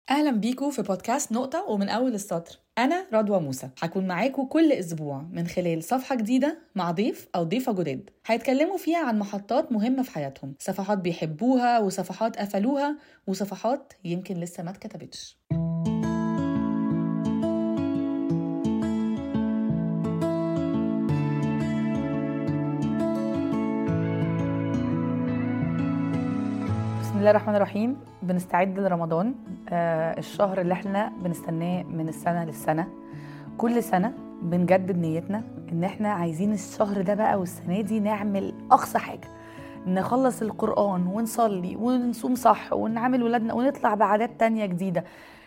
أهلا بيكم في بودكاست نقطة ومن أول السطر أنا رضوى موسى هكون معاكم كل أسبوع من خلال صفحة جديدة مع ضيف أو ضيفة جداد هيتكلموا فيها عن محطات مهمة في حياتهم صفحات بيحبوها وصفحات قفلوها وصفحات يمكن لسه ما اتكتبتش بسم الله الرحمن الرحيم بنستعد لرمضان آه الشهر اللي احنا بنستناه من السنة للسنة كل سنة بنجدد نيتنا ان احنا عايزين الشهر ده بقى والسنة دي نعمل اقصى حاجة نخلص القرآن ونصلي ونصوم صح ونعمل ولادنا ونطلع بعادات تانية جديدة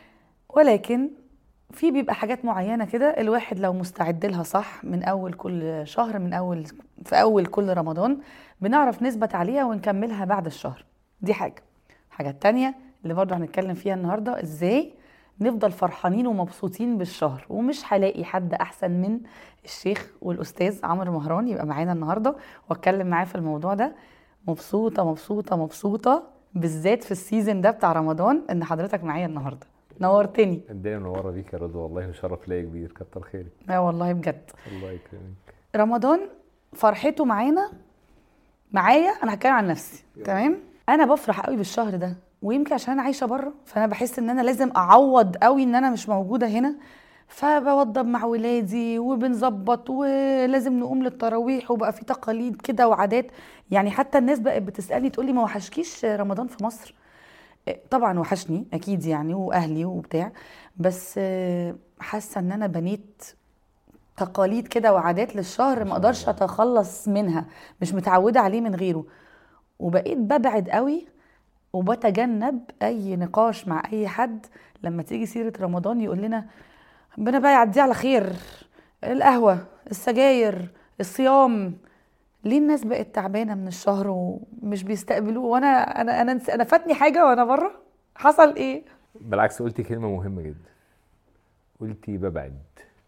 ولكن في بيبقى حاجات معينة كده الواحد لو مستعد لها صح من أول كل شهر من أول في أول كل رمضان بنعرف نثبت عليها ونكملها بعد الشهر دي حاجة الحاجة التانية اللي برضه هنتكلم فيها النهاردة ازاي نفضل فرحانين ومبسوطين بالشهر ومش هلاقي حد احسن من الشيخ والاستاذ عمرو مهران يبقى معانا النهارده واتكلم معاه في الموضوع ده مبسوطه مبسوطه مبسوطه بالذات في السيزون ده بتاع رمضان ان حضرتك معايا النهارده نورتني الدنيا منوره بيك يا رضوى والله وشرف ليا كبير كتر خيرك اه والله بجد الله يكرمك رمضان فرحته معانا معايا انا هتكلم عن نفسي تمام انا بفرح قوي بالشهر ده ويمكن عشان انا عايشه بره فانا بحس ان انا لازم اعوض قوي ان انا مش موجوده هنا فبوضب مع ولادي وبنظبط ولازم نقوم للتراويح وبقى في تقاليد كده وعادات يعني حتى الناس بقت بتسالني تقول لي ما وحشكيش رمضان في مصر طبعا وحشني اكيد يعني واهلي وبتاع بس حاسه ان انا بنيت تقاليد كده وعادات للشهر ما اقدرش اتخلص منها مش متعوده عليه من غيره وبقيت ببعد قوي وبتجنب اي نقاش مع اي حد لما تيجي سيره رمضان يقول لنا ربنا بقى يعديه على خير القهوه السجاير الصيام ليه الناس بقت تعبانه من الشهر ومش بيستقبلوه وانا انا انا انا فاتني حاجه وانا بره حصل ايه بالعكس قلتي كلمه مهمه جدا قلتي ببعد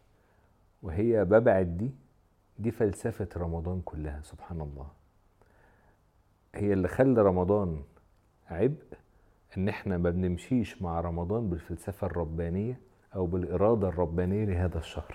وهي ببعد دي دي فلسفه رمضان كلها سبحان الله هي اللي خلى رمضان عبء ان احنا ما بنمشيش مع رمضان بالفلسفه الربانيه او بالاراده الربانيه لهذا الشهر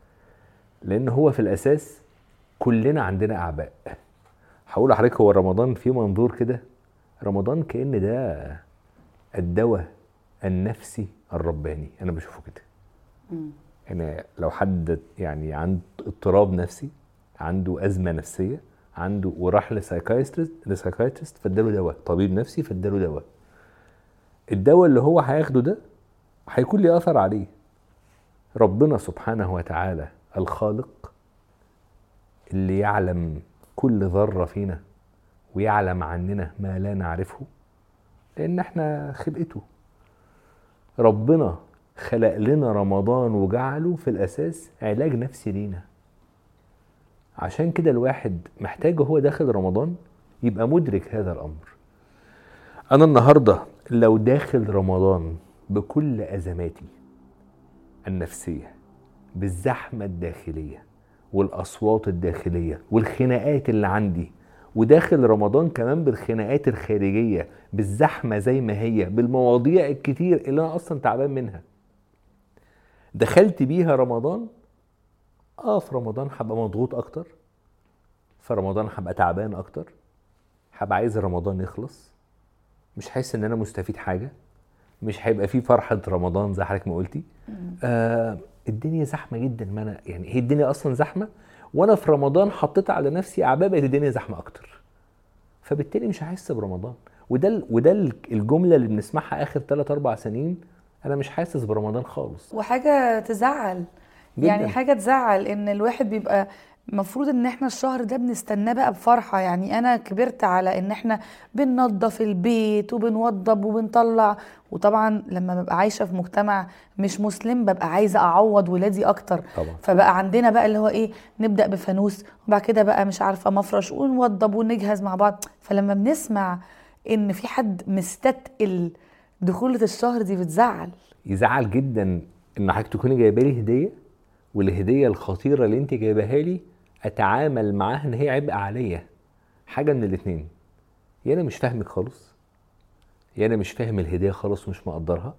لان هو في الاساس كلنا عندنا اعباء هقول لحضرتك هو رمضان في منظور كده رمضان كان ده الدواء النفسي الرباني انا بشوفه كده يعني لو حد يعني عنده اضطراب نفسي عنده ازمه نفسيه عنده وراح لسايكايسترست لسايكايترست فاداله دواء طبيب نفسي فاداله دواء الدواء اللي هو هياخده ده هيكون ليه اثر عليه ربنا سبحانه وتعالى الخالق اللي يعلم كل ذره فينا ويعلم عننا ما لا نعرفه لان احنا خلقته ربنا خلق لنا رمضان وجعله في الاساس علاج نفسي لينا عشان كده الواحد محتاج هو داخل رمضان يبقى مدرك هذا الامر انا النهارده لو داخل رمضان بكل ازماتي النفسيه بالزحمه الداخليه والاصوات الداخليه والخناقات اللي عندي وداخل رمضان كمان بالخناقات الخارجيه بالزحمه زي ما هي بالمواضيع الكتير اللي انا اصلا تعبان منها دخلت بيها رمضان اه في رمضان هبقى مضغوط اكتر في رمضان هبقى تعبان اكتر هبقى عايز رمضان يخلص مش حاسس ان انا مستفيد حاجه مش هيبقى في فرحه رمضان زي حضرتك ما قلتي آه الدنيا زحمه جدا ما انا يعني هي الدنيا اصلا زحمه وانا في رمضان حطيت على نفسي اعباء بقت الدنيا زحمه اكتر فبالتالي مش هحس برمضان وده وده الجمله اللي بنسمعها اخر 3 4 سنين انا مش حاسس برمضان خالص وحاجه تزعل جداً. يعني حاجه تزعل ان الواحد بيبقى المفروض ان احنا الشهر ده بنستناه بقى بفرحه يعني انا كبرت على ان احنا بننظف البيت وبنوضب وبنطلع وطبعا لما ببقى عايشه في مجتمع مش مسلم ببقى عايزه اعوض ولادي اكتر طبعا. فبقى عندنا بقى اللي هو ايه نبدا بفانوس وبعد كده بقى مش عارفه مفرش ونوضب ونجهز مع بعض فلما بنسمع ان في حد مستتقل دخولة الشهر دي بتزعل يزعل جدا ان حضرتك تكوني جايبه لي هديه والهديه الخطيره اللي انت جايباها لي اتعامل معاها ان هي عبء عليا حاجه من الاتنين يا انا مش فاهمك خالص يا انا مش فاهم الهديه خالص ومش مقدرها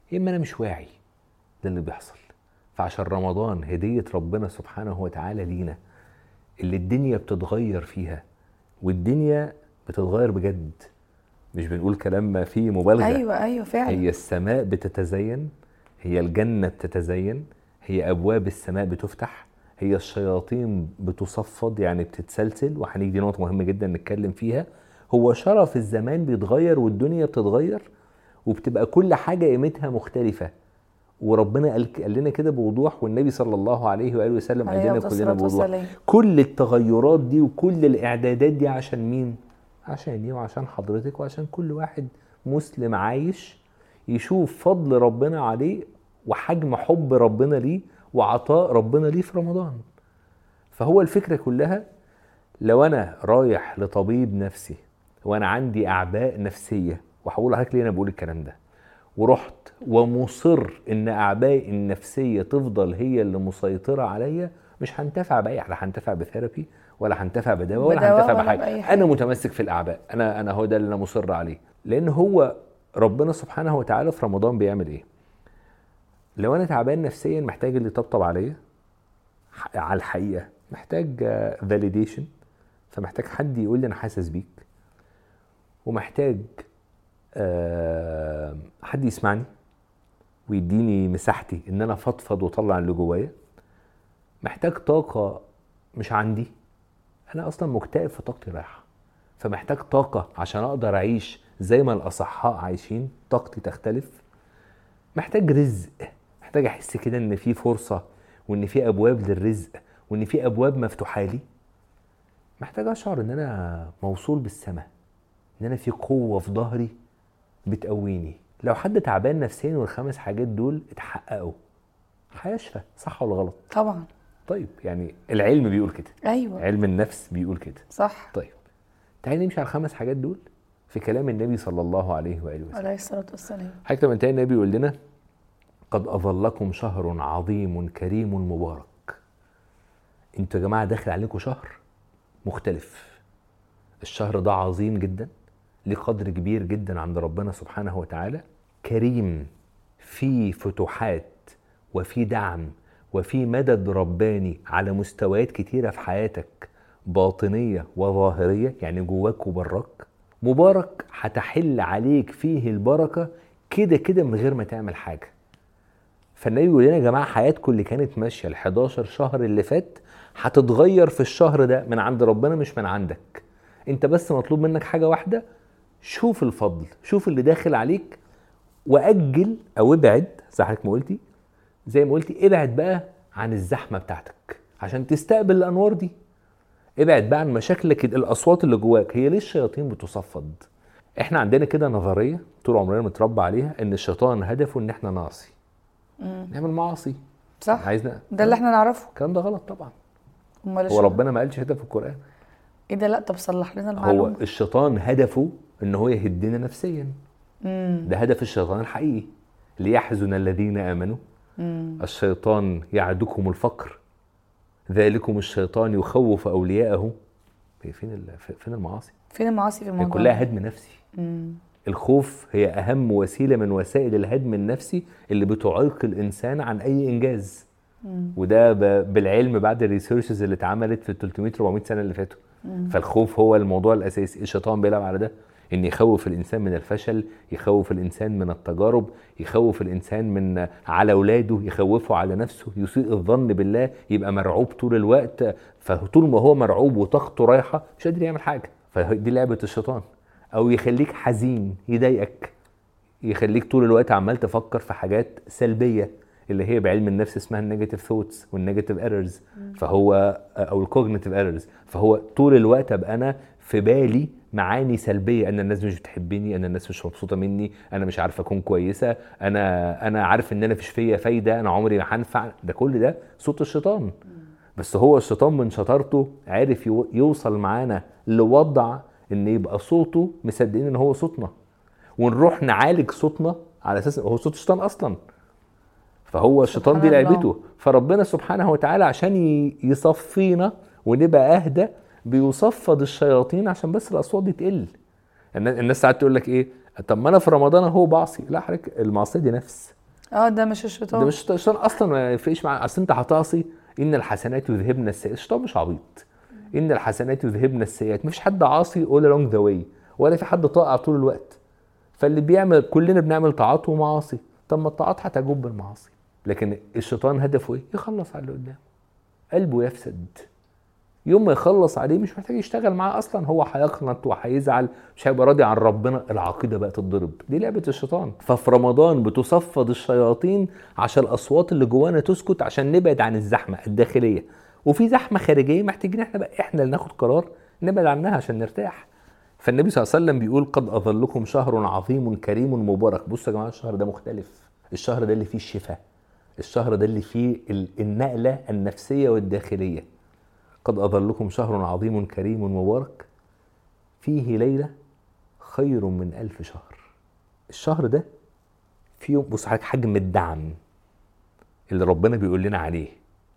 يا اما انا مش واعي ده اللي بيحصل فعشان رمضان هديه ربنا سبحانه وتعالى لينا اللي الدنيا بتتغير فيها والدنيا بتتغير بجد مش بنقول كلام ما فيه مبالغه ايوه ايوه فعلا هي السماء بتتزين هي الجنة بتتزين هي أبواب السماء بتفتح هي الشياطين بتصفد يعني بتتسلسل وهنيجي دي نقطة مهمة جدا نتكلم فيها هو شرف الزمان بيتغير والدنيا بتتغير وبتبقى كل حاجة قيمتها مختلفة وربنا قال قال لنا كده بوضوح والنبي صلى الله عليه واله وسلم قال عليه لنا أفضل كلنا الصلاة بوضوح والسلام. كل التغيرات دي وكل الاعدادات دي عشان مين؟ عشاني وعشان حضرتك وعشان كل واحد مسلم عايش يشوف فضل ربنا عليه وحجم حب ربنا ليه وعطاء ربنا ليه في رمضان فهو الفكرة كلها لو أنا رايح لطبيب نفسي وأنا عندي أعباء نفسية وهقول لحضرتك ليه أنا بقول الكلام ده ورحت ومصر إن أعبائي النفسية تفضل هي اللي مسيطرة عليا مش هنتفع بأي لا هنتفع بثيرابي ولا هنتفع بدواء ولا بدواء هنتفع ولا بحاجة بأي حاجة. أنا متمسك في الأعباء أنا أنا هو ده اللي أنا مصر عليه لأن هو ربنا سبحانه وتعالى في رمضان بيعمل إيه؟ لو انا تعبان نفسيا محتاج اللي يطبطب عليا ح- على الحقيقه محتاج فاليديشن فمحتاج حد يقول لي انا حاسس بيك ومحتاج آه، حد يسمعني ويديني مساحتي ان انا افضفض واطلع اللي جوايا محتاج طاقه مش عندي انا اصلا مكتئب فطاقتي رايحه فمحتاج طاقه عشان اقدر اعيش زي ما الاصحاء عايشين طاقتي تختلف محتاج رزق محتاج احس كده ان في فرصه وان في ابواب للرزق وان في ابواب مفتوحه لي محتاج اشعر ان انا موصول بالسماء ان انا في قوه في ظهري بتقويني لو حد تعبان نفسيا والخمس حاجات دول اتحققوا هيشفى صح ولا غلط طبعا طيب يعني العلم بيقول كده ايوه علم النفس بيقول كده صح طيب تعالي نمشي على الخمس حاجات دول في كلام النبي صلى الله عليه واله وسلم عليه الصلاه والسلام حتى من تاني النبي يقول لنا قد أظلكم شهر عظيم كريم مبارك انتوا يا جماعة داخل عليكم شهر مختلف الشهر ده عظيم جدا ليه قدر كبير جدا عند ربنا سبحانه وتعالى كريم في فتوحات وفي دعم وفي مدد رباني على مستويات كتيرة في حياتك باطنية وظاهرية يعني جواك وبراك مبارك هتحل عليك فيه البركة كده كده من غير ما تعمل حاجة فالنبي بيقول لنا يا جماعه حياتكم اللي كانت ماشيه ال 11 شهر اللي فات هتتغير في الشهر ده من عند ربنا مش من عندك انت بس مطلوب منك حاجه واحده شوف الفضل شوف اللي داخل عليك واجل او ابعد زي حضرتك ما قلتي زي ما قلتي ابعد بقى عن الزحمه بتاعتك عشان تستقبل الانوار دي ابعد بقى عن مشاكلك الاصوات اللي جواك هي ليه الشياطين بتصفد احنا عندنا كده نظريه طول عمرنا متربى عليها ان الشيطان هدفه ان احنا نعصي نعمل معاصي صح عايزنا ده اللي احنا نعرفه الكلام ده غلط طبعا امال هو الشيطان- ربنا ما قالش كده في القران ايه ده لا طب صلح لنا هو المعلومه الشيطان هدفه ان هو يهدنا نفسيا امم ده هدف الشيطان الحقيقي ليحزن الذين امنوا امم الشيطان يعدكم الفقر ذلكم الشيطان يخوف اولياءه هي فين ال- فين المعاصي فين المعاصي في هي الموضوع كلها ده؟ هدم نفسي مم. الخوف هي اهم وسيله من وسائل الهدم النفسي اللي بتعيق الانسان عن اي انجاز مم. وده ب- بالعلم بعد الريسيرشز اللي اتعملت في ال 300 400 سنه اللي فاتوا فالخوف هو الموضوع الاساسي الشيطان بيلعب على ده ان يخوف الانسان من الفشل يخوف الانسان من التجارب يخوف الانسان من على اولاده يخوفه على نفسه يسيء الظن بالله يبقى مرعوب طول الوقت فطول ما هو مرعوب وطاقته رايحه مش قادر يعمل حاجه فدي لعبه الشيطان او يخليك حزين يضايقك يخليك طول الوقت عمال تفكر في حاجات سلبيه اللي هي بعلم النفس اسمها النيجاتيف ثوتس والنيجاتيف ايرورز فهو او الكوجنيتيف ايرورز فهو طول الوقت ابقى انا في بالي معاني سلبيه ان الناس مش بتحبني ان الناس مش مبسوطه مني انا مش عارف اكون كويسه انا انا عارف ان انا مفيش فيا فايده انا عمري ما هنفع ده كل ده صوت الشيطان بس هو الشيطان من شطارته عارف يو- يوصل معانا لوضع ان يبقى صوته مصدقين ان هو صوتنا ونروح نعالج صوتنا على اساس هو صوت الشيطان اصلا فهو الشيطان دي سبحان الله. لعبته فربنا سبحانه وتعالى عشان ي- يصفينا ونبقى اهدى بيصفد الشياطين عشان بس الاصوات دي تقل النا- الناس ساعات تقول لك ايه طب ما انا في رمضان اهو بعصي لا حضرتك المعصيه دي نفس اه ده مش الشيطان ده مش الشيطان اصلا ما يفرقش معاه اصل انت هتعصي ان الحسنات يذهبن السيئات الشيطان مش عبيط ان الحسنات يذهبن السيئات مفيش حد عاصي all along the way ولا في حد طائع طول الوقت فاللي بيعمل كلنا بنعمل طاعات ومعاصي طب ما الطاعات هتجب المعاصي لكن الشيطان هدفه ايه يخلص على اللي قدامه قلبه يفسد يوم ما يخلص عليه مش محتاج يشتغل معاه اصلا هو هيقنط وهيزعل مش هيبقى راضي عن ربنا العقيده بقى تتضرب دي لعبه الشيطان ففي رمضان بتصفد الشياطين عشان الاصوات اللي جوانا تسكت عشان نبعد عن الزحمه الداخليه وفي زحمه خارجيه محتاجين احنا بقى احنا اللي ناخد قرار نبعد عنها عشان نرتاح فالنبي صلى الله عليه وسلم بيقول قد اظلكم شهر عظيم كريم مبارك بصوا يا جماعه الشهر ده مختلف الشهر ده اللي فيه الشفاء الشهر ده اللي فيه ال- النقله النفسيه والداخليه قد أظلكم شهر عظيم كريم مبارك فيه ليلة خير من ألف شهر الشهر ده في يوم بص حضرتك حجم الدعم اللي ربنا بيقول لنا عليه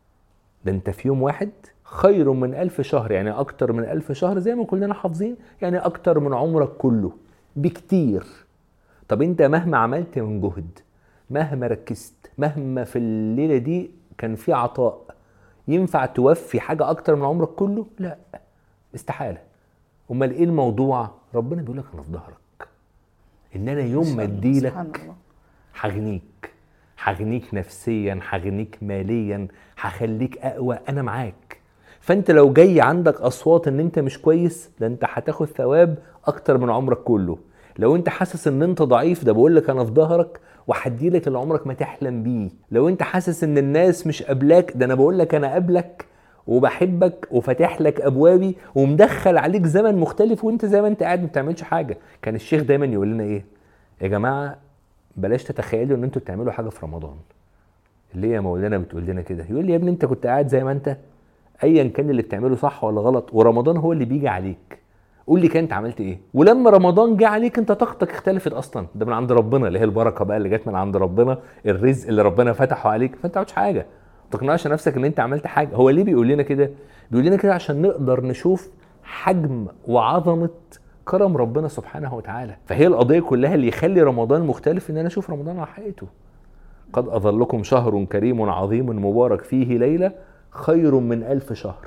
ده انت في يوم واحد خير من ألف شهر يعني أكتر من ألف شهر زي ما كلنا حافظين يعني أكتر من عمرك كله بكتير طب انت مهما عملت من جهد مهما ركزت مهما في الليلة دي كان في عطاء ينفع توفي حاجة أكتر من عمرك كله؟ لا استحالة أمال إيه الموضوع؟ ربنا بيقول لك أنا في ظهرك إن أنا يوم ما أديلك سبحان الله هغنيك هغنيك نفسيا هغنيك ماليا هخليك اقوى انا معاك فانت لو جاي عندك اصوات ان انت مش كويس ده انت هتاخد ثواب اكتر من عمرك كله لو انت حاسس ان انت ضعيف ده بقول لك انا في ظهرك وهديلك اللي عمرك ما تحلم بيه لو انت حاسس ان الناس مش قابلاك ده انا بقول لك انا قابلك وبحبك وفاتح لك ابوابي ومدخل عليك زمن مختلف وانت زي ما انت قاعد ما بتعملش حاجه كان الشيخ دايما يقول لنا ايه يا جماعه بلاش تتخيلوا ان انتوا بتعملوا حاجه في رمضان اللي هي مولانا بتقول لنا كده يقول لي يا ابني انت كنت قاعد زي ما انت ايا كان اللي بتعمله صح ولا غلط ورمضان هو اللي بيجي عليك قول لي كان انت عملت ايه ولما رمضان جه عليك انت طاقتك اختلفت اصلا ده من عند ربنا اللي هي البركه بقى اللي جت من عند ربنا الرزق اللي ربنا فتحه عليك فانت ما عملتش حاجه ما تقنعش نفسك ان انت عملت حاجه هو ليه بيقول لنا كده بيقول لنا كده عشان نقدر نشوف حجم وعظمه كرم ربنا سبحانه وتعالى فهي القضيه كلها اللي يخلي رمضان مختلف ان انا اشوف رمضان على حقيقته قد أظلكم شهر كريم عظيم مبارك فيه ليلة خير من ألف شهر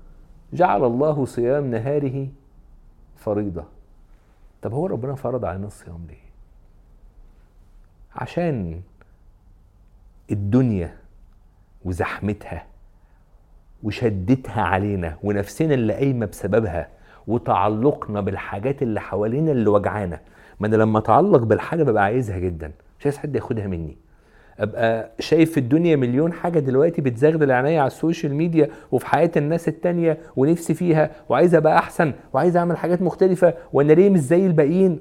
جعل الله صيام نهاره فريضة طب هو ربنا فرض علينا الصيام ليه عشان الدنيا وزحمتها وشدتها علينا ونفسنا اللي قايمه بسببها وتعلقنا بالحاجات اللي حوالينا اللي وجعانا ما انا لما اتعلق بالحاجه ببقى عايزها جدا مش عايز حد ياخدها مني ابقى شايف في الدنيا مليون حاجه دلوقتي بتزغلل عينيا على السوشيال ميديا وفي حياه الناس التانية ونفسي فيها وعايز ابقى احسن وعايز اعمل حاجات مختلفه وانا ليه مش زي الباقيين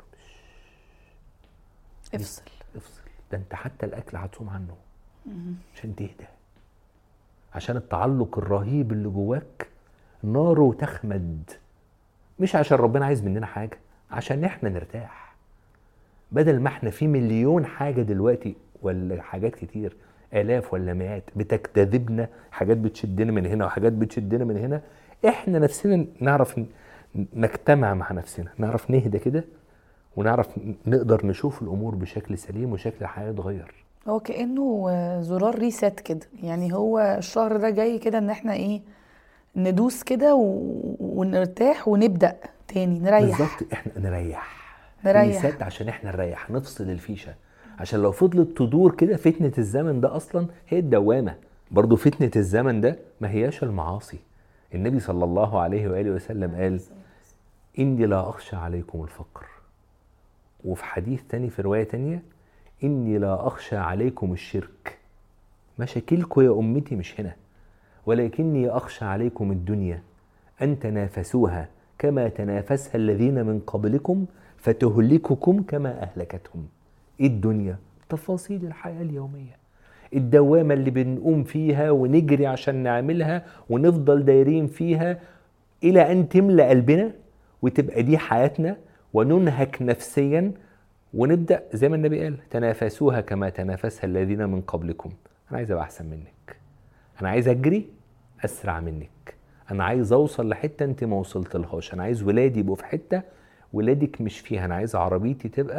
افصل افصل ده انت حتى الاكل هتصوم عنه عشان تهدى عشان التعلق الرهيب اللي جواك ناره تخمد مش عشان ربنا عايز مننا حاجه عشان احنا نرتاح بدل ما احنا في مليون حاجه دلوقتي ولا حاجات كتير الاف ولا مئات بتجتذبنا حاجات بتشدنا من هنا وحاجات بتشدنا من هنا احنا نفسنا نعرف ن- نجتمع مع نفسنا نعرف نهدى كده ونعرف ن- نقدر نشوف الامور بشكل سليم وشكل الحياه يتغير هو كأنه آه، زرار ريست كده يعني هو الشهر ده جاي كده ان احنا ايه ندوس كده و... ونرتاح ونبدأ تاني نريح بالظبط احنا نريح نريح. ريست عشان احنا نريح نفصل الفيشه عشان لو فضلت تدور كده فتنه الزمن ده اصلا هي الدوامه برضو فتنه الزمن ده ما هياش المعاصي النبي صلى الله عليه واله وسلم قال اني لا اخشى عليكم الفقر وفي حديث تاني في روايه تانيه اني لا اخشى عليكم الشرك مشاكلكم يا امتي مش هنا ولكني اخشى عليكم الدنيا ان تنافسوها كما تنافسها الذين من قبلكم فتهلككم كما اهلكتهم ايه الدنيا تفاصيل الحياه اليوميه الدوامه اللي بنقوم فيها ونجري عشان نعملها ونفضل دايرين فيها الى ان تملا قلبنا وتبقى دي حياتنا وننهك نفسيا ونبدا زي ما النبي قال تنافسوها كما تنافسها الذين من قبلكم انا عايز ابقى احسن منك انا عايز اجري اسرع منك انا عايز اوصل لحته انت ما وصلت لهاش انا عايز ولادي يبقوا في حته ولادك مش فيها انا عايز عربيتي تبقى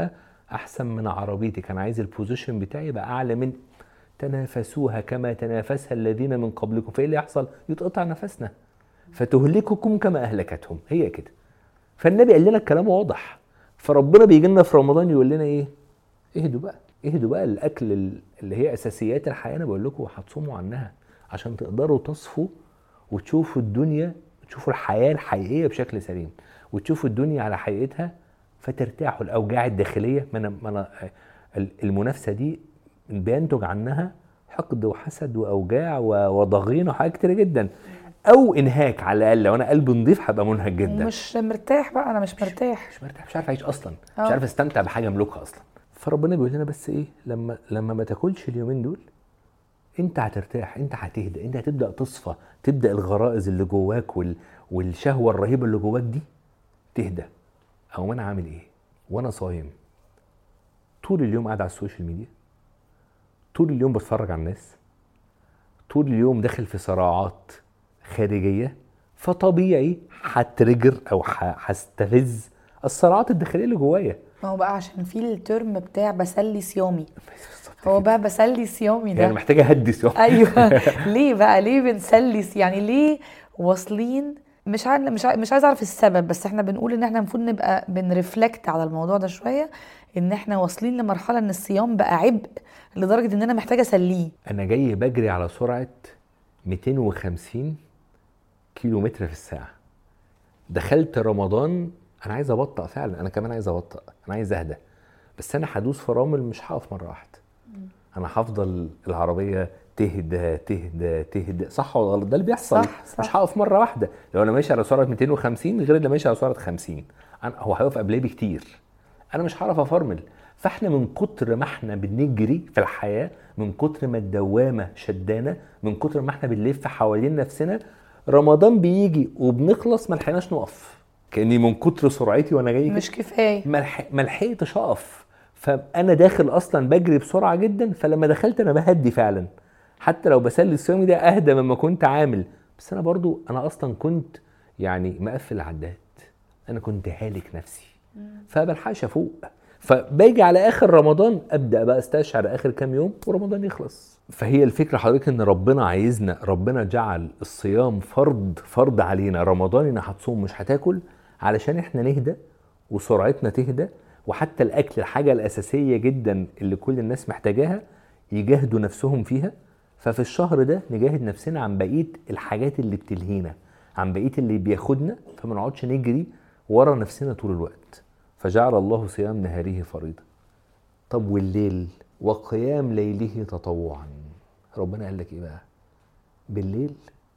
احسن من عربيتي كان عايز البوزيشن بتاعي يبقى اعلى من تنافسوها كما تنافسها الذين من قبلكم فايه اللي يحصل يتقطع نفسنا فتهلككم كما اهلكتهم هي كده فالنبي قال لنا الكلام واضح فربنا بيجي لنا في رمضان يقول لنا ايه اهدوا بقى اهدوا بقى الاكل ال- اللي هي اساسيات الحياه انا بقول لكم هتصوموا عنها عشان تقدروا تصفوا وتشوفوا الدنيا تشوفوا الحياه الحقيقيه بشكل سليم وتشوفوا الدنيا على حقيقتها فترتاحوا الاوجاع الداخليه ما انا ما انا ال- المنافسه دي بينتج عنها حقد وحسد واوجاع و- وضغينه وحاجات كتيره جدا او انهاك على الاقل لو انا قلبي نضيف هبقى منهك جدا ومش مرتاح بقى انا مش مرتاح مش مرتاح مش عارف اعيش اصلا مش آه. عارف استمتع بحاجه املكها اصلا فربنا بيقول لنا بس ايه لما لما ما تاكلش اليومين دول انت هترتاح انت هتهدى انت هتبدا تصفى تبدا الغرائز اللي جواك وال... والشهوه الرهيبه اللي جواك دي تهدى او انا عامل ايه وانا صايم طول اليوم قاعد على السوشيال ميديا طول اليوم بتفرج على الناس طول اليوم داخل في صراعات خارجيه فطبيعي هترجر او ح- هستفز الصراعات الداخليه اللي جوايا ما هو بقى عشان في الترم بتاع بسلي صيامي هو بقى بسلي صيامي ده يعني محتاجه اهدي سوا ايوه ليه بقى ليه بنسلي يعني ليه واصلين مش عارف مش عارف مش عايز اعرف السبب بس احنا بنقول ان احنا المفروض نبقى بنرفلكت على الموضوع ده شويه ان احنا واصلين لمرحله ان الصيام بقى عبء لدرجه ان انا محتاجه اسليه انا جاي بجري على سرعه 250 كيلو متر في الساعه دخلت رمضان انا عايز ابطأ فعلا انا كمان عايز ابطأ انا عايز اهدى بس انا هدوس فرامل مش هقف مره واحده انا هفضل العربيه تهدى تهدى تهدى صح ولا غلط ده اللي بيحصل صح، صح. مش هقف مره واحده لو انا ماشي على سرعه 250 غير اللي ماشي على سرعه 50 أنا هو هيقف قبليه بكتير انا مش هعرف افرمل فاحنا من كتر ما احنا بنجري في الحياه من كتر ما الدوامه شدانا من كتر ما احنا بنلف حوالين نفسنا رمضان بيجي وبنخلص ما لحقناش نقف كاني من كتر سرعتي وانا جاي كده مش كفايه ما لح- ما لحقتش اقف فانا داخل اصلا بجري بسرعه جدا فلما دخلت انا بهدي فعلا حتى لو بسلي الصيام ده اهدى مما كنت عامل بس انا برضو انا اصلا كنت يعني مقفل العداد انا كنت هالك نفسي فبلحقش افوق فباجي على اخر رمضان ابدا بقى استشعر اخر كام يوم ورمضان يخلص فهي الفكره حضرتك ان ربنا عايزنا ربنا جعل الصيام فرض فرض علينا رمضان انك هتصوم مش هتاكل علشان احنا نهدى وسرعتنا تهدى وحتى الاكل الحاجه الاساسيه جدا اللي كل الناس محتاجاها يجاهدوا نفسهم فيها ففي الشهر ده نجاهد نفسنا عن بقيه الحاجات اللي بتلهينا عن بقيه اللي بياخدنا فما نقعدش نجري ورا نفسنا طول الوقت فجعل الله صيام نهاره فريضه طب والليل وقيام ليله تطوعا ربنا قال لك ايه بقى بالليل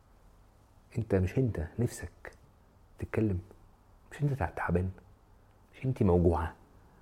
انت مش انت نفسك تتكلم مش انت تع- تعبان مش انت موجوعه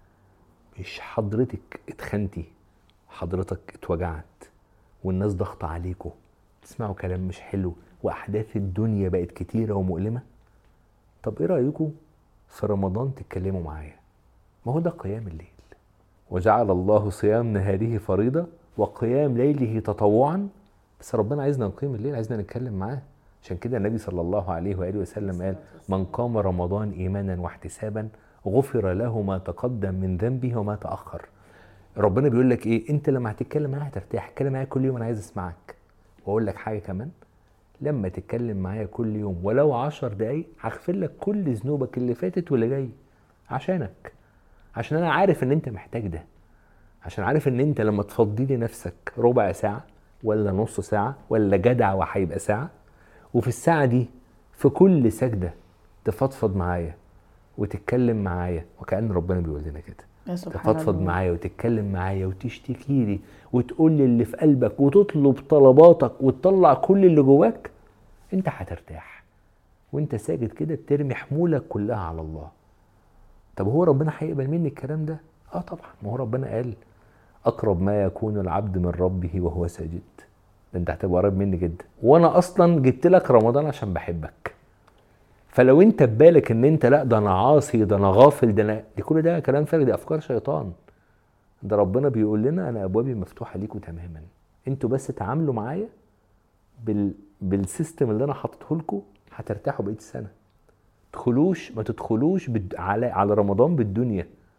مش حضرتك اتخنتي حضرتك اتوجعت والناس ضغط عليكوا تسمعوا كلام مش حلو واحداث الدنيا بقت كتيره ومؤلمه طب ايه رايكم في رمضان تتكلموا معايا ما هو ده قيام الليل وجعل الله صيام نهاره فريضه وقيام ليله تطوعا بس ربنا عايزنا نقيم الليل عايزنا نتكلم معاه عشان كده النبي صلى الله عليه واله وسلم قال من قام رمضان ايمانا واحتسابا غفر له ما تقدم من ذنبه وما تاخر ربنا بيقول لك ايه انت لما هتتكلم معايا هترتاح اتكلم معايا كل يوم انا عايز اسمعك واقول لك حاجه كمان لما تتكلم معايا كل يوم ولو عشر دقايق هغفر لك كل ذنوبك اللي فاتت واللي جاي عشانك عشان انا عارف ان انت محتاج ده عشان عارف ان انت لما تفضي لي نفسك ربع ساعه ولا نص ساعه ولا جدع وهيبقى ساعه وفي الساعه دي في كل سجده تفضفض معايا وتتكلم معايا وكأن ربنا بيقول لنا كده يا سبحان تفضفض الله. معايا وتتكلم معايا وتشتكي لي وتقول لي اللي في قلبك وتطلب طلباتك وتطلع كل اللي جواك انت هترتاح وانت ساجد كده بترمي حمولك كلها على الله طب هو ربنا هيقبل مني الكلام ده اه طبعا ما هو ربنا قال اقرب ما يكون العبد من ربه وهو ساجد ده انت هتبقى قريب مني جدا وانا اصلا جبت لك رمضان عشان بحبك فلو انت ببالك ان انت لا ده انا عاصي ده انا غافل ده انا دي كل ده كلام فارغ دي افكار شيطان ده ربنا بيقول لنا انا ابوابي مفتوحه ليكم تماما انتوا بس تعاملوا معايا بال بالسيستم اللي انا حاطته لكم هترتاحوا بقيه السنه تدخلوش ما تدخلوش بد... على على رمضان بالدنيا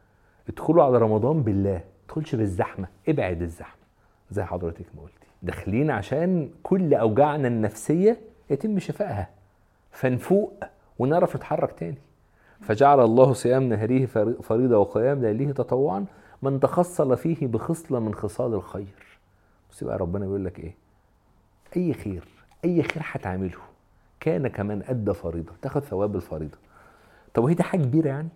ادخلوا على رمضان بالله تدخلش بالزحمه ابعد الزحمه زي حضرتك ما قلتي داخلين عشان كل اوجاعنا النفسيه يتم شفائها فنفوق ونعرف نتحرك تاني فجعل الله صيام نهره فر- فريضه وقيام ليله تطوعا من تخصل فيه بخصله من خصال الخير بص بقى ربنا بيقول لك ايه اي خير اي خير هتعمله كان كمن ادى فريضه تاخد ثواب الفريضه طب وهي دي حاجه كبيره يعني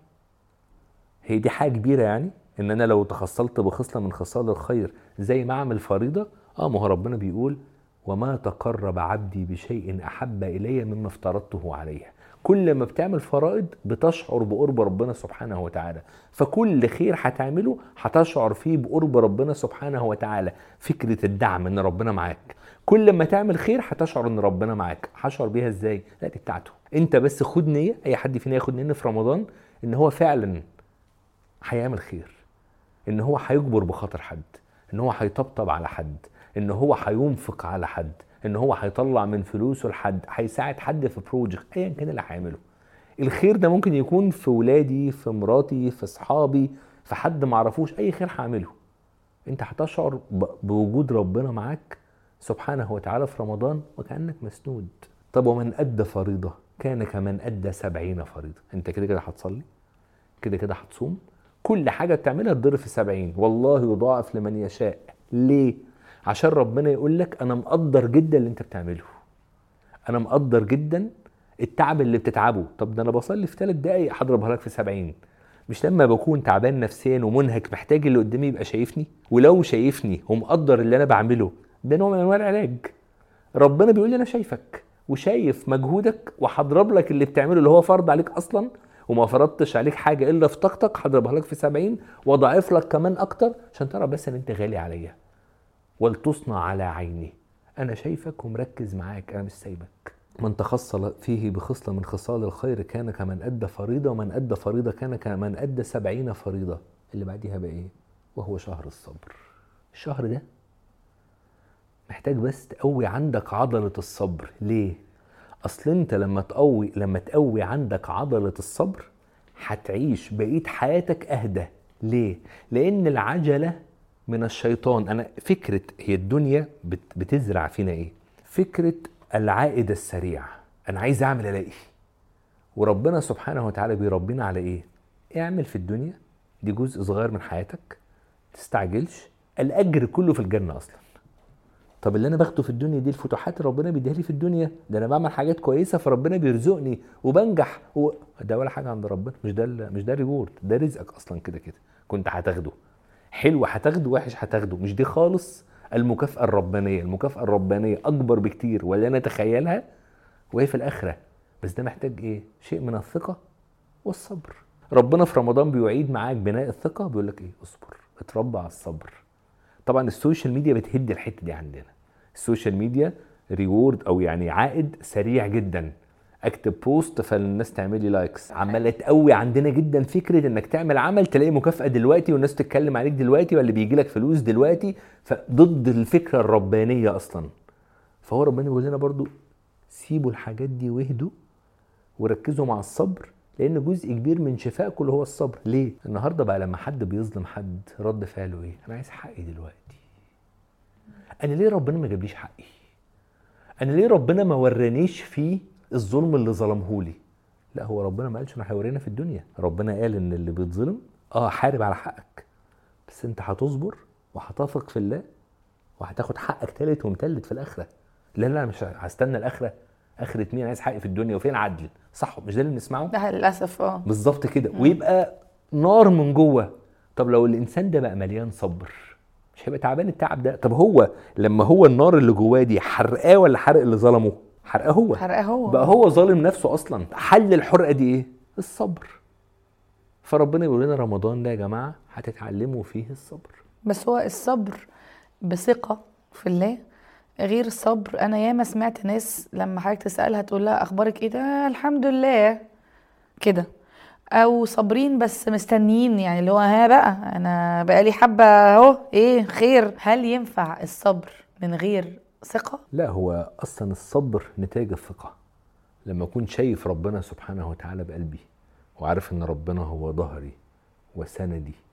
هي دي حاجه كبيره يعني ان انا لو تخصلت بخصله من خصال الخير زي ما اعمل فريضه اه ما هو ربنا بيقول وما تقرب عبدي بشيء احب الي مما افترضته عليه كل ما بتعمل فرائض بتشعر بقرب ربنا سبحانه وتعالى فكل خير هتعمله هتشعر فيه بقرب ربنا سبحانه وتعالى فكره الدعم ان ربنا معاك كل ما تعمل خير هتشعر ان ربنا معاك هشعر بيها ازاي لا دي بتاعته انت بس خد نيه اي حد فينا ياخد نيه في رمضان ان هو فعلا هيعمل خير ان هو هيجبر بخاطر حد ان هو هيطبطب على حد ان هو هينفق على حد ان هو هيطلع من فلوسه لحد هيساعد حد في بروجكت ايا كان اللي هيعمله الخير ده ممكن يكون في ولادي في مراتي في اصحابي في حد معرفوش اي خير هعمله انت هتشعر ب- بوجود ربنا معاك سبحانه وتعالى في رمضان وكأنك مسنود طب ومن أدى فريضة كان كمن أدى سبعين فريضة انت كده كده هتصلي كده كده هتصوم كل حاجة بتعملها تضرب في سبعين والله يضاعف لمن يشاء ليه؟ عشان ربنا يقول لك أنا مقدر جدا اللي أنت بتعمله أنا مقدر جدا التعب اللي بتتعبه طب ده أنا بصلي في ثلاث دقايق هضربها لك في سبعين مش لما بكون تعبان نفسيا ومنهك محتاج اللي قدامي يبقى شايفني ولو شايفني ومقدر اللي أنا بعمله ده نوع من أنواع العلاج ربنا بيقول لي أنا شايفك وشايف مجهودك وهضرب لك اللي بتعمله اللي هو فرض عليك أصلا وما فرضتش عليك حاجه الا في طاقتك هضربها لك في 70 واضاعف لك كمان اكتر عشان تعرف بس ان انت غالي عليا ولتصنع على عيني انا شايفك ومركز معاك انا مش سايبك من تخصل فيه بخصلة من خصال الخير كان كمن أدى فريضة ومن أدى فريضة كان كمن أدى سبعين فريضة اللي بعديها بقى إيه وهو شهر الصبر الشهر ده محتاج بس تقوي عندك عضلة الصبر ليه؟ أصل أنت لما تقوي لما تقوي عندك عضلة الصبر هتعيش بقية حياتك أهدى ليه؟ لأن العجلة من الشيطان أنا فكرة هي الدنيا بت بتزرع فينا إيه؟ فكرة العائد السريع أنا عايز أعمل ألاقي وربنا سبحانه وتعالى بيربينا على إيه؟ اعمل في الدنيا دي جزء صغير من حياتك تستعجلش الأجر كله في الجنة أصلا طب اللي انا باخده في الدنيا دي الفتوحات اللي ربنا بيديها لي في الدنيا ده انا بعمل حاجات كويسه فربنا بيرزقني وبنجح و... ده ولا حاجه عند ربنا مش ده ال- مش ده ريورد ده رزقك اصلا كده كده كنت هتاخده حلو هتاخده وحش هتاخده مش دي خالص المكافاه الربانيه المكافاه الربانيه اكبر بكتير ولا نتخيلها وهي في الاخره بس ده محتاج ايه شيء من الثقه والصبر ربنا في رمضان بيعيد معاك بناء الثقه بيقول لك ايه اصبر اتربى على الصبر طبعا السوشيال ميديا بتهد الحته دي عندنا السوشيال ميديا ريورد او يعني عائد سريع جدا اكتب بوست فالناس تعمل لي لايكس عماله تقوي عندنا جدا فكره انك تعمل عمل تلاقي مكافاه دلوقتي والناس تتكلم عليك دلوقتي ولا بيجي لك فلوس دلوقتي فضد الفكره الربانيه اصلا فهو ربنا بيقول لنا برضو سيبوا الحاجات دي واهدوا وركزوا مع الصبر لان جزء كبير من شفائكم اللي هو الصبر ليه النهارده بقى لما حد بيظلم حد رد فعله ايه انا عايز حقي دلوقتي انا ليه ربنا ما جابليش حقي انا ليه ربنا ما ورانيش فيه الظلم اللي ظلمهولي لا هو ربنا ما قالش انه هيورينا في الدنيا ربنا قال ان اللي بيتظلم اه حارب على حقك بس انت هتصبر وهتثق في الله وهتاخد حقك تالت ومتلت في الاخره لا لا مش هستنى الاخره اخره مين عايز حقي في الدنيا وفين عدل صح مش ده اللي بنسمعه ده للاسف اه بالظبط كده ويبقى نار من جوه طب لو الانسان ده بقى مليان صبر مش هيبقى تعبان التعب ده طب هو لما هو النار اللي جواه دي حرقاه ولا حرق اللي ظلمه حرقاه هو حرقاه هو بقى هو ظالم نفسه اصلا حل الحرقه دي ايه الصبر فربنا يقول لنا رمضان ده يا جماعه هتتعلموا فيه الصبر بس هو الصبر بثقة في الله غير الصبر انا ياما سمعت ناس لما حضرتك تسالها تقول لها اخبارك ايه ده الحمد لله كده او صابرين بس مستنيين يعني اللي هو ها بقى انا بقالي حبه اهو ايه خير هل ينفع الصبر من غير ثقه لا هو اصلا الصبر نتاج الثقه لما اكون شايف ربنا سبحانه وتعالى بقلبي وعارف ان ربنا هو ظهري وسندي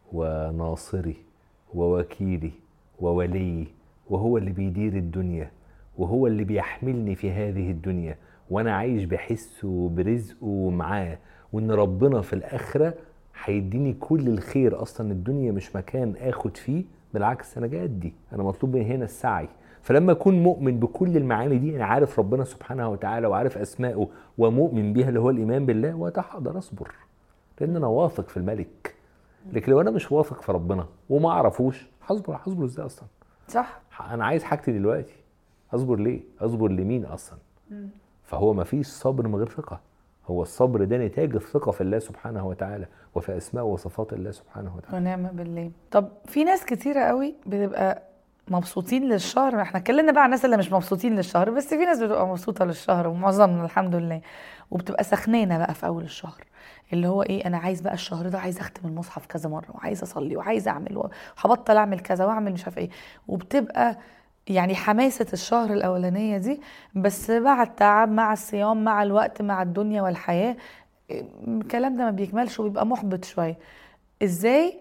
وناصري ووكيلي وولي وهو اللي بيدير الدنيا وهو اللي بيحملني في هذه الدنيا وانا عايش بحسه وبرزقه معاه وان ربنا في الاخره هيديني كل الخير اصلا الدنيا مش مكان اخد فيه بالعكس انا جاي ادي انا مطلوب من هنا السعي فلما اكون مؤمن بكل المعاني دي انا عارف ربنا سبحانه وتعالى وعارف اسمائه ومؤمن بيها اللي هو الايمان بالله وقتها هقدر اصبر لان انا واثق في الملك لكن لو انا مش واثق في ربنا وما اعرفوش هصبر هصبر ازاي اصلا صح انا عايز حاجتي دلوقتي اصبر ليه اصبر لمين اصلا فهو ما فيش صبر من غير ثقه هو الصبر ده نتاج الثقه في الله سبحانه وتعالى وفي اسماء وصفات الله سبحانه وتعالى ونعم بالله طب في ناس كتيرة قوي بتبقى مبسوطين للشهر احنا اتكلمنا بقى عن الناس اللي مش مبسوطين للشهر بس في ناس بتبقى مبسوطة للشهر ومعظمنا الحمد لله وبتبقى سخنانة بقى في أول الشهر اللي هو ايه انا عايز بقى الشهر ده عايز اختم المصحف كذا مره وعايز اصلي وعايز اعمل وهبطل اعمل كذا واعمل مش عارفه ايه وبتبقى يعني حماسة الشهر الأولانية دي بس مع التعب مع الصيام مع الوقت مع الدنيا والحياة الكلام ده ما بيكملش وبيبقى محبط شوية ازاي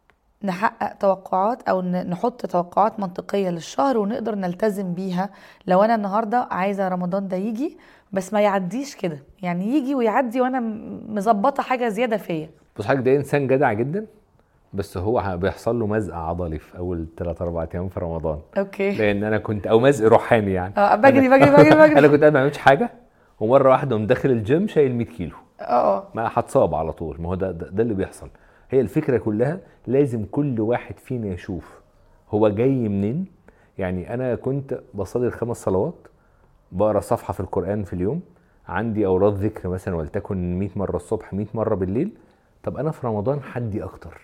نحقق توقعات او ن- نحط توقعات منطقيه للشهر ونقدر نلتزم بيها لو انا النهارده عايزه رمضان ده يجي بس ما يعديش كده يعني يجي ويعدي وانا م- مظبطه حاجه زياده فيا بص حضرتك ده انسان جدع جدا بس هو ه- بيحصل له مزق عضلي في اول 3 4 ايام في رمضان اوكي لان انا كنت او مزق روحاني يعني اه بجري بجري بجري انا بجري كنت قاعد ما بعملش حاجه ومره واحده قمت داخل الجيم شايل 100 كيلو اه ما هتصاب على طول ما هو ده, ده ده اللي بيحصل هي الفكره كلها لازم كل واحد فينا يشوف هو جاي منين يعني انا كنت بصلي الخمس صلوات بقرا صفحه في القران في اليوم عندي اوراد ذكر مثلا ولتكن 100 مره الصبح 100 مره بالليل طب انا في رمضان حدي اكتر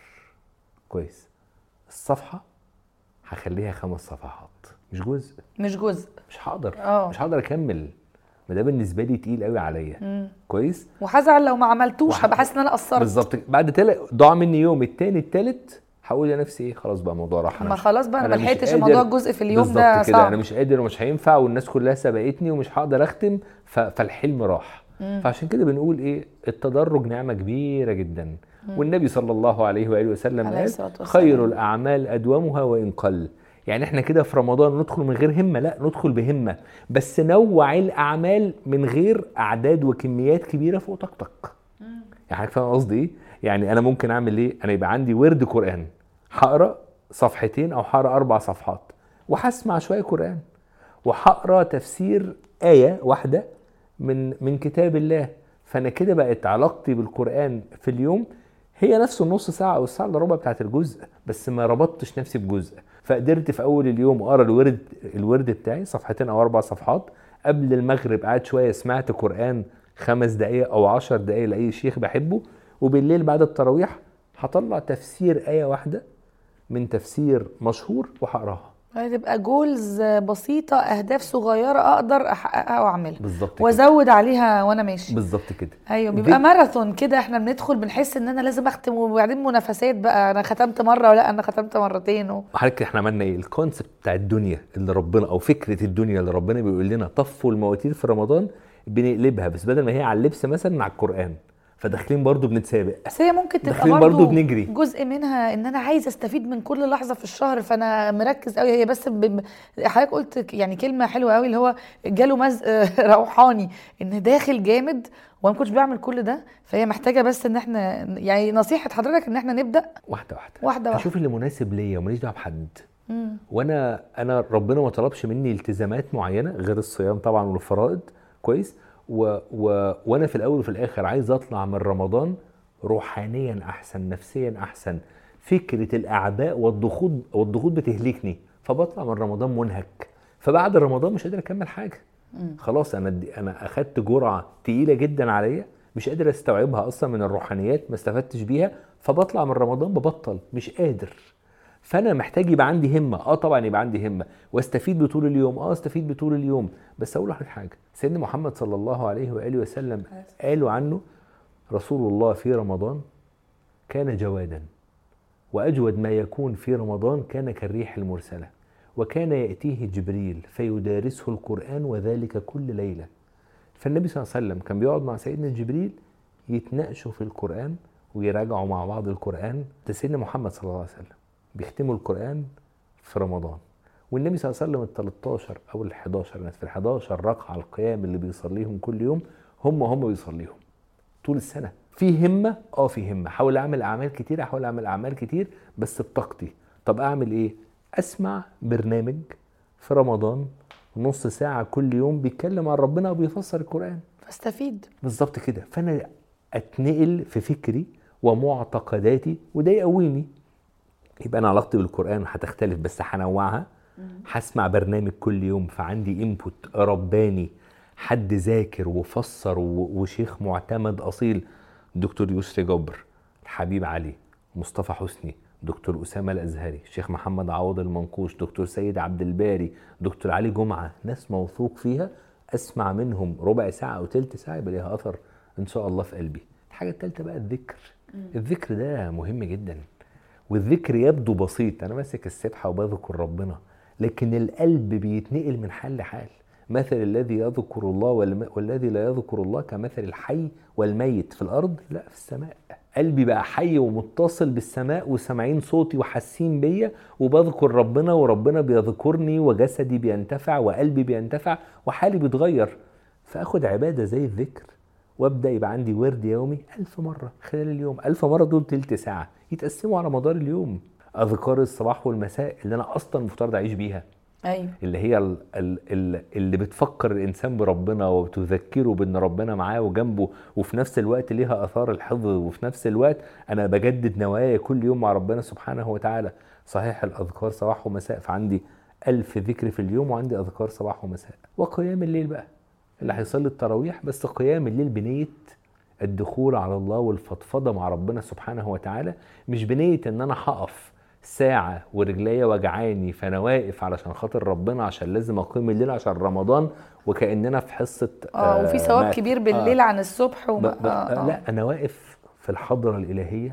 كويس الصفحه هخليها خمس صفحات مش جزء مش جزء مش هقدر اه. مش هقدر اكمل ما ده بالنسبه لي تقيل قوي عليا كويس وهزعل لو ما عملتوش وح- هبقى حاسس ان انا قصرت بالظبط بعد تل... ضاع مني يوم التاني التالت هقول لنفسي ايه خلاص بقى الموضوع راح ما خلاص بقى انا ما مش لحقتش قادر- الموضوع الجزء في اليوم ده بالظبط كده صعب انا مش قادر ومش هينفع والناس كلها سبقتني ومش هقدر اختم ف... فالحلم راح فعشان كده بنقول ايه التدرج نعمه كبيره جدا والنبي صلى الله عليه واله وسلم عليه قال الصلاة والسلام. خير الاعمال ادومها وان قل يعني احنا كده في رمضان ندخل من غير همه لا ندخل بهمه بس نوع الاعمال من غير اعداد وكميات كبيره فوق طاقتك يعني حضرتك فاهم قصدي ايه؟ يعني انا ممكن اعمل ايه؟ انا يبقى عندي ورد قران هقرا صفحتين او هقرا اربع صفحات وهسمع شويه قران وهقرا تفسير ايه واحده من من كتاب الله فانا كده بقت علاقتي بالقران في اليوم هي نفس النص ساعه او الساعه الا ربع بتاعت الجزء بس ما ربطتش نفسي بجزء فقدرت في اول اليوم اقرا الورد الورد بتاعي صفحتين او اربع صفحات قبل المغرب قعدت شويه سمعت قران خمس دقائق او عشر دقائق لاي شيخ بحبه وبالليل بعد التراويح هطلع تفسير ايه واحده من تفسير مشهور وهقراها هتبقى جولز بسيطه اهداف صغيره اقدر احققها واعملها بالظبط كده وازود عليها وانا ماشي بالظبط كده ايوه دي- بيبقى ماراثون كده احنا بندخل بنحس ان انا لازم اختم وبعدين منافسات بقى انا ختمت مره ولا انا ختمت مرتين و... حضرتك احنا عملنا ايه الكونسبت بتاع الدنيا اللي ربنا او فكره الدنيا اللي ربنا بيقول لنا طفوا المواتير في رمضان بنقلبها بس بدل ما هي على اللبس مثلا على القران فداخلين برضو بنتسابق بس هي ممكن تبقى داخلين برضو, برضو بنجري. جزء منها ان انا عايز استفيد من كل لحظه في الشهر فانا مركز قوي هي بس ب... ب- حضرتك قلت ك- يعني كلمه حلوه قوي اللي هو جاله مزق روحاني ان داخل جامد وانا ما كنتش بعمل كل ده فهي محتاجه بس ان احنا يعني نصيحه حضرتك ان احنا نبدا واحده واحده واحدة واحدة. اشوف اللي مناسب ليا وماليش دعوه بحد وانا انا ربنا ما طلبش مني التزامات معينه غير الصيام طبعا والفرائض كويس و و وانا في الاول وفي الاخر عايز اطلع من رمضان روحانيا احسن نفسيا احسن فكره الاعباء والضغوط والضغوط بتهلكني فبطلع من رمضان منهك فبعد رمضان مش قادر اكمل حاجه خلاص انا دي انا اخدت جرعه تقيله جدا عليا مش قادر استوعبها اصلا من الروحانيات ما استفدتش بيها فبطلع من رمضان ببطل مش قادر فانا محتاج يبقى عندي همه اه طبعا يبقى عندي همه واستفيد بطول اليوم اه استفيد بطول اليوم بس اقول لحضرتك حاجه سيدنا محمد صلى الله عليه واله وسلم قالوا عنه رسول الله في رمضان كان جوادا واجود ما يكون في رمضان كان كالريح المرسله وكان ياتيه جبريل فيدارسه القران وذلك كل ليله فالنبي صلى الله عليه وسلم كان بيقعد مع سيدنا جبريل يتناقشوا في القرآن ويراجعوا مع بعض القران ده سيدنا محمد صلى الله عليه وسلم بيختموا القران في رمضان والنبي صلى الله عليه وسلم ال 13 او ال 11 ناس في ال 11 ركعه القيام اللي بيصليهم كل يوم هم هم بيصليهم طول السنه في همه اه في همه احاول اعمل اعمال كتير احاول اعمل اعمال كتير بس بطاقتي طب اعمل ايه اسمع برنامج في رمضان نص ساعه كل يوم بيتكلم عن ربنا وبيفسر القران فاستفيد بالظبط كده فانا اتنقل في فكري ومعتقداتي وده يقويني يبقى انا علاقتي بالقران هتختلف بس هنوعها هسمع برنامج كل يوم فعندي انبوت رباني حد ذاكر وفسر و- وشيخ معتمد اصيل دكتور يسري جبر الحبيب علي مصطفى حسني دكتور اسامه الازهري شيخ محمد عوض المنقوش دكتور سيد عبد الباري دكتور علي جمعه ناس موثوق فيها اسمع منهم ربع ساعه او تلت ساعه يبقى ليها اثر ان شاء الله في قلبي الحاجه الثالثه بقى الذكر الذكر ده مهم جدا والذكر يبدو بسيط انا ماسك السبحه وبذكر ربنا لكن القلب بيتنقل من حال لحال مثل الذي يذكر الله والم- والذي لا يذكر الله كمثل الحي والميت في الارض لا في السماء قلبي بقى حي ومتصل بالسماء وسامعين صوتي وحاسين بيا وبذكر ربنا وربنا بيذكرني وجسدي بينتفع وقلبي بينتفع وحالي بيتغير فاخد عباده زي الذكر وابدا يبقى عندي ورد يومي ألف مره خلال اليوم ألف مره دول تلت ساعه يتقسموا على مدار اليوم اذكار الصباح والمساء اللي انا اصلا مفترض اعيش بيها ايوه اللي هي ال- ال- ال- اللي بتفكر الانسان بربنا وبتذكره بان ربنا معاه وجنبه وفي نفس الوقت ليها اثار الحفظ وفي نفس الوقت انا بجدد نوايا كل يوم مع ربنا سبحانه وتعالى صحيح الاذكار صباح ومساء فعندي ألف ذكر في اليوم وعندي اذكار صباح ومساء وقيام الليل بقى اللي هيصلي التراويح بس قيام الليل بنيه الدخول على الله والفضفضه مع ربنا سبحانه وتعالى مش بنيه ان انا هقف ساعة ورجليا وجعاني فأنا واقف علشان خاطر ربنا عشان لازم أقيم الليل عشان رمضان وكأننا في حصة اه وفي ثواب مات. كبير بالليل آه. عن الصبح ب... وما ب... آه آه. لا أنا واقف في الحضرة الإلهية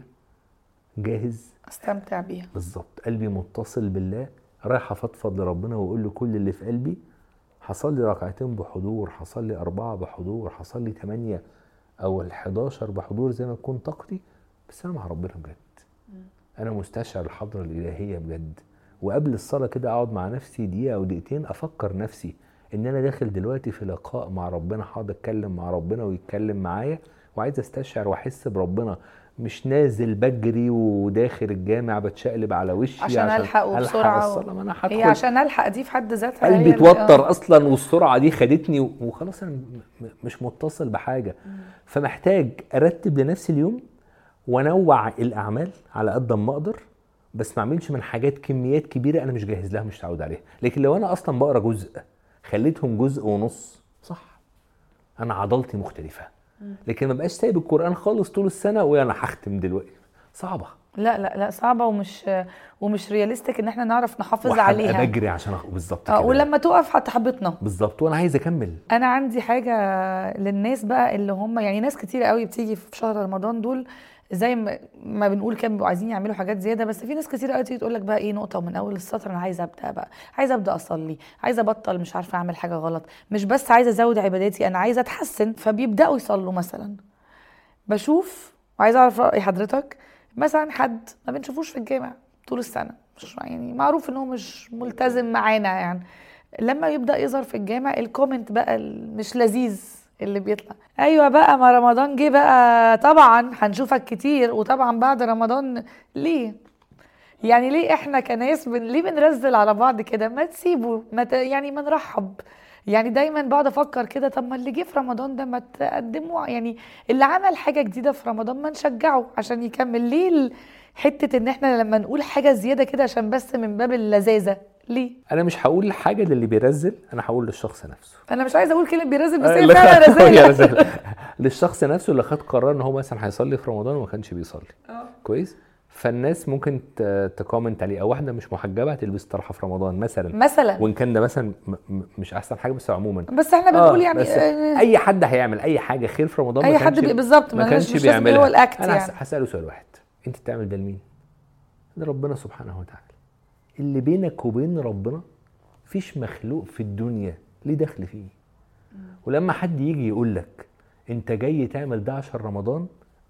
جاهز استمتع بيها بالظبط قلبي متصل بالله رايح افضفض لربنا واقول له كل اللي في قلبي هصلي ركعتين بحضور هصلي أربعة بحضور هصلي ثمانية أو الحداشر بحضور زي ما تكون طاقتي بس أنا مع ربنا بجد أنا مستشعر الحضرة الإلهية بجد وقبل الصلاة كده أقعد مع نفسي دقيقة أو دقيقتين أفكر نفسي إن أنا داخل دلوقتي في لقاء مع ربنا هقعد أتكلم مع ربنا ويتكلم معايا وعايز أستشعر وأحس بربنا مش نازل بجري وداخل الجامع بتشقلب على وشي عشان ألحقه بسرعة و- الصلاة ما أنا هي هدخل عشان الحق دي في حد ذاتها قلبي هي اللي- اتوتر آه. اصلا والسرعه دي خدتني و- وخلاص انا م- م- مش متصل بحاجه فمحتاج ارتب لنفسي اليوم وانوع الاعمال على قد ما اقدر بس ما اعملش من حاجات كميات كبيره انا مش جاهز لها مش متعود عليها لكن لو انا اصلا بقرا جزء خليتهم جزء ونص صح انا عضلتي مختلفه لكن ما بقاش سايب القران خالص طول السنه وانا هختم دلوقتي صعبه لا لا لا صعبه ومش ومش رياليستيك ان احنا نعرف نحافظ وهبقى عليها بجري عشان أخ- بالظبط اه كده ولما تقف هتحبطنا بالظبط وانا عايز اكمل انا عندي حاجه للناس بقى اللي هم يعني ناس كتير قوي بتيجي في شهر رمضان دول زي ما ما بنقول كده بيبقوا عايزين يعملوا حاجات زياده بس في ناس كتير قوي تيجي تقول لك بقى ايه نقطه ومن اول السطر انا عايزه ابدا بقى عايزه ابدا اصلي عايزه ابطل مش عارفه اعمل حاجه غلط مش بس عايزه ازود عباداتي انا عايزه اتحسن فبيبداوا يصلوا مثلا بشوف وعايزه اعرف راي حضرتك مثلا حد ما بنشوفوش في الجامع طول السنه مش يعني معروف ان هو مش ملتزم معانا يعني لما يبدا يظهر في الجامع الكومنت بقى ال- مش لذيذ اللي بيطلع ايوه بقى ما رمضان جه بقى طبعا هنشوفك كتير وطبعا بعد رمضان ليه يعني ليه احنا كناس بن... ليه بنرزل على بعض كده ما تسيبوا ما ت... يعني ما نرحب يعني دايما بقعد افكر كده طب ما اللي جه في رمضان ده ما تقدموا يعني اللي عمل حاجه جديده في رمضان ما نشجعه عشان يكمل ليه ال- حته ان احنا لما نقول حاجه زياده كده عشان بس من باب اللذاذه ليه انا مش هقول حاجه للي بيرزل انا هقول للشخص نفسه انا مش عايزه اقول كلمه بيرزل بس هي اللي فعلا خد- هي رزاله رزالة. للشخص نفسه اللي خد قرار ان هو مثلا هيصلي في رمضان وما كانش بيصلي كويس فالناس ممكن ت- تكومنت عليه او واحده مش محجبه هتلبس طرحه في رمضان مثلا مثلا وان كان ده مثلا م- م- مش احسن حاجه بس عموما بس احنا بنقول يعني بس آه، اي حد هيعمل اي حاجه خير في رمضان اي ما حد كانش بي- بالظبط ما ملهاش- كانش مش لازم بيعملها هو الأكت انا هس- يعني. هساله سؤال واحد انت بتعمل ده لمين لربنا سبحانه وتعالى اللي بينك وبين ربنا مفيش مخلوق في الدنيا ليه دخل فيه ولما حد يجي يقول لك انت جاي تعمل ده عشان رمضان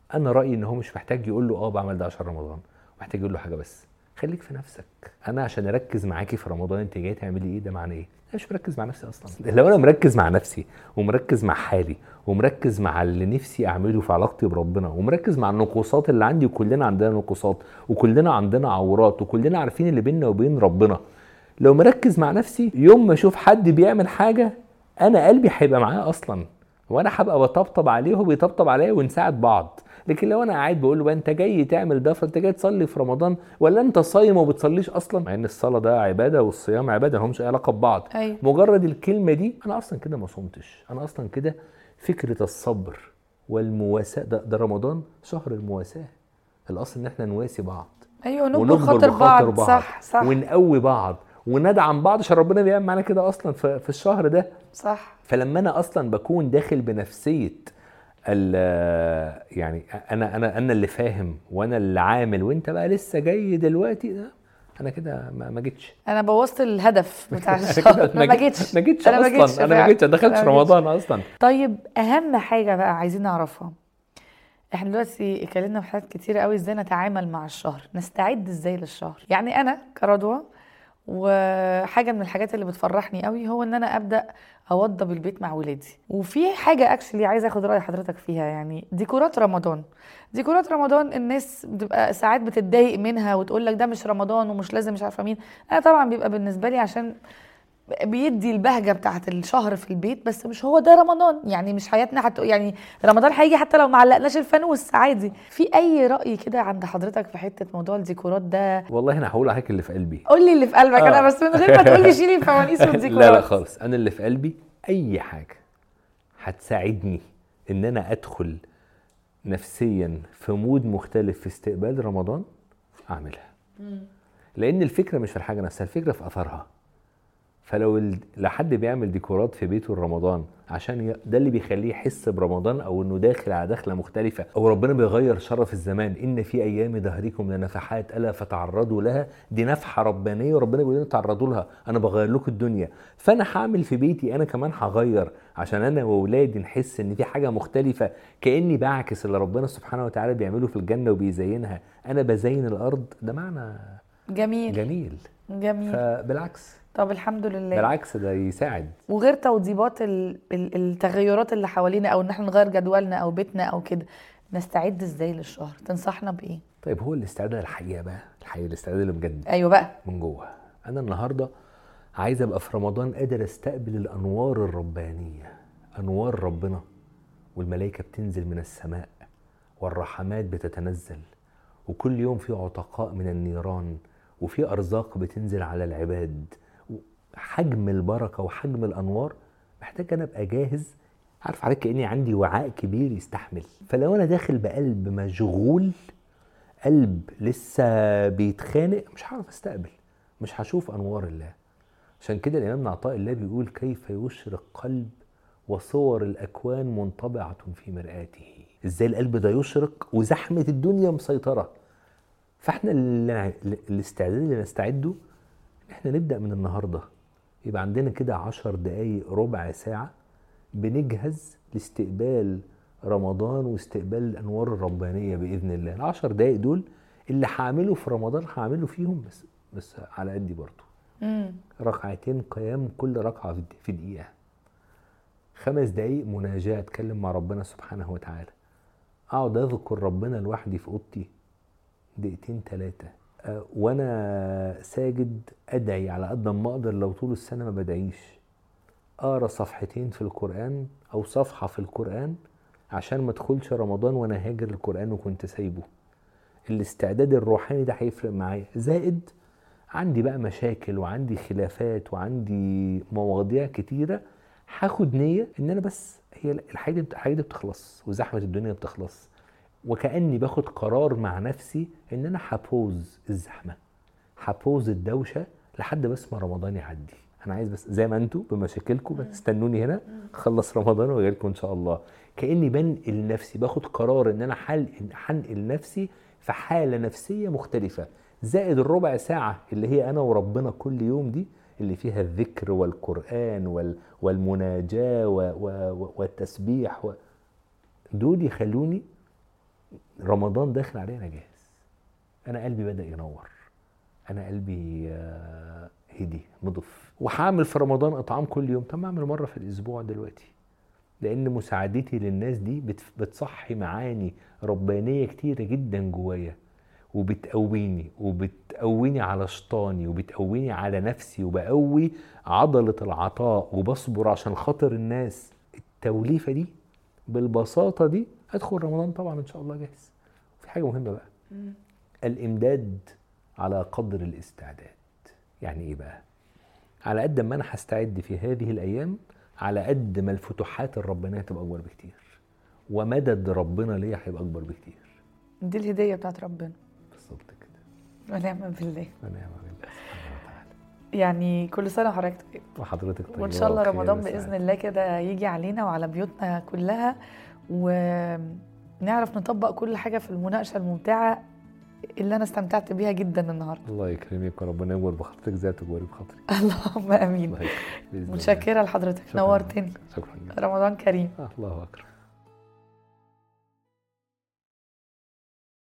انا رايي ان هو مش محتاج يقول له اه بعمل ده عشان رمضان محتاج يقول له حاجه بس خليك في نفسك انا عشان اركز معاكي في رمضان انت جاي تعملي ايه ده معناه ايه انا مش مركز مع نفسي اصلا لو انا مركز مع نفسي ومركز مع حالي ومركز مع اللي نفسي اعمله في علاقتي بربنا ومركز مع النقوصات اللي عندي وكلنا عندنا نقوصات وكلنا عندنا عورات وكلنا عارفين اللي بيننا وبين ربنا لو مركز مع نفسي يوم ما اشوف حد بيعمل حاجه انا قلبي هيبقى معاه اصلا وانا هبقى بطبطب عليه وهو بيطبطب عليا ونساعد بعض لكن لو انا قاعد بقول له بقى انت جاي تعمل ده فانت جاي تصلي في رمضان ولا انت صايم وما بتصليش اصلا مع ان الصلاه ده عباده والصيام عباده ما همش اي علاقه ببعض ايوه مجرد الكلمه دي انا اصلا كده ما صمتش انا اصلا كده فكره الصبر والمواساه ده, ده رمضان شهر المواساه الاصل ان احنا نواسي بعض ايوه نجبر ونجبر خاطر بخاطر بعض صح صح ونقوي بعض وندعم بعض عشان ربنا بيعمل معانا كده اصلا في في الشهر ده صح فلما انا اصلا بكون داخل بنفسيه ال- يعني انا انا انا اللي فاهم وانا اللي عامل وانت بقى لسه جاي دلوقتي ده انا كده ما ما جيتش انا بوظت الهدف بتاع أنا الشهر كده انا ما جيتش ما جيتش أنا ما جيتش اصلا انا ما فعلا. جيتش ما دخلتش أنا ما جيتش. رمضان اصلا طيب اهم حاجه بقى عايزين نعرفها احنا دلوقتي اتكلمنا في حاجات كتير قوي ازاي نتعامل مع الشهر نستعد ازاي للشهر يعني انا كرضوى وحاجه من الحاجات اللي بتفرحني قوي هو ان انا ابدا اوضب البيت مع ولادي وفي حاجه اكشلي عايزه اخد راي حضرتك فيها يعني ديكورات رمضان ديكورات رمضان الناس بتبقى ساعات بتتضايق منها وتقول لك ده مش رمضان ومش لازم مش عارفه مين انا طبعا بيبقى بالنسبه لي عشان بيدي البهجه بتاعت الشهر في البيت بس مش هو ده رمضان يعني مش حياتنا حتى يعني رمضان هيجي حتى لو ما علقناش الفانوس عادي في اي راي كده عند حضرتك في حته موضوع الديكورات ده والله انا هقول عليك اللي في قلبي قول لي اللي في قلبك انا آه. بس من غير ما تقول لي شيلي الفوانيس والديكورات لا لا خالص انا اللي في قلبي اي حاجه هتساعدني ان انا ادخل نفسيا في مود مختلف في استقبال رمضان اعملها لان الفكره مش في الحاجه نفسها الفكره في اثرها فلو ال- لو حد بيعمل ديكورات في بيته رمضان عشان ي... ده اللي بيخليه يحس برمضان او انه داخل على دخله مختلفه او ربنا بيغير شرف الزمان ان في ايام دهركم لنفحات الا فتعرضوا لها دي نفحه ربانيه وربنا بيقول لنا تعرضوا لها انا بغير لكم الدنيا فانا هعمل في بيتي انا كمان هغير عشان انا واولادي نحس ان في حاجه مختلفه كاني بعكس اللي ربنا سبحانه وتعالى بيعمله في الجنه وبيزينها انا بزين الارض ده معنى جميل جميل جميل فبالعكس طب الحمد لله بالعكس ده يساعد وغير توضيبات ال- ال- التغيرات اللي حوالينا او ان احنا نغير جدولنا او بيتنا او كده نستعد ازاي للشهر تنصحنا بايه طيب هو الاستعداد الحقيقه بقى الحقيقه الاستعداد اللي بجد ايوه بقى من جوه انا النهارده عايز ابقى في رمضان قادر استقبل الانوار الربانيه انوار ربنا والملائكه بتنزل من السماء والرحمات بتتنزل وكل يوم في عتقاء من النيران وفي ارزاق بتنزل على العباد حجم البركه وحجم الانوار محتاج انا ابقى جاهز عارف عليك كاني عندي وعاء كبير يستحمل فلو انا داخل بقلب مشغول قلب لسه بيتخانق مش هعرف استقبل مش هشوف انوار الله عشان كده الامام عطاء الله بيقول كيف يشرق قلب وصور الاكوان منطبعه في مرآته ازاي القلب ده يشرق وزحمه الدنيا مسيطره فاحنا اللي الاستعداد اللي نستعده ان احنا نبدا من النهارده يبقى عندنا كده عشر دقايق ربع ساعه بنجهز لاستقبال رمضان واستقبال الانوار الربانيه باذن الله العشر دقايق دول اللي هعمله في رمضان هعمله فيهم بس بس على قدي برضه امم ركعتين قيام كل ركعه في في دقيقه خمس دقايق مناجاه اتكلم مع ربنا سبحانه وتعالى اقعد اذكر ربنا لوحدي في اوضتي دقيقتين ثلاثه أه وانا ساجد ادعي على قد ما اقدر لو طول السنه ما بدعيش اقرا صفحتين في القران او صفحه في القران عشان ما ادخلش رمضان وانا هاجر القران وكنت سايبه الاستعداد الروحاني ده هيفرق معايا زائد عندي بقى مشاكل وعندي خلافات وعندي مواضيع كتيره هاخد نيه ان انا بس هي الحاجه دي الحاجه دي بتخلص وزحمه الدنيا بتخلص وكاني باخد قرار مع نفسي ان انا هبوز الزحمه هبوز الدوشه لحد بس ما رمضان يعدي انا عايز بس زي ما انتوا بمشاكلكم بس استنوني هنا خلص رمضان واجي لكم ان شاء الله كاني بنقل نفسي باخد قرار ان انا حل هنقل نفسي في حاله نفسيه مختلفه زائد الربع ساعه اللي هي انا وربنا كل يوم دي اللي فيها الذكر والقران وال والمناجاه و و والتسبيح و دول يخلوني رمضان داخل علينا أنا جاهز انا قلبي بدا ينور انا قلبي آه، هدي نضف وهعمل في رمضان اطعام كل يوم طب ما اعمل مره في الاسبوع دلوقتي لان مساعدتي للناس دي بت- بتصحي معاني ربانيه كتيره جدا جوايا وبتقويني وبتقويني على شيطاني وبتقويني على نفسي وبقوي عضله العطاء وبصبر عشان خاطر الناس التوليفه دي بالبساطه دي ادخل رمضان طبعا ان شاء الله جاهز في حاجه مهمه بقى الامداد على قدر الاستعداد يعني ايه بقى على قد ما انا هستعد في هذه الايام على قد ما الفتوحات الربانيه تبقى اكبر بكتير ومدد ربنا ليا هيبقى اكبر بكتير دي الهديه بتاعت ربنا بالظبط كده ونعم بالله ونعم بالله سبحانه وتعالى يعني كل سنه وحضرتك طيب وحضرتك طيبه وان شاء الله وبخير رمضان وسعادة. باذن الله كده يجي علينا وعلى بيوتنا كلها ونعرف نطبق كل حاجه في المناقشه الممتعه اللي انا استمتعت بيها جدا النهارده الله يكرمك وربنا يكبر بخاطرك زي ما تكبري بخاطري اللهم امين الله يكرمك بإذن الله. متشكره لحضرتك شكراً. نورتني شكرا جدا رمضان كريم آه، الله اكبر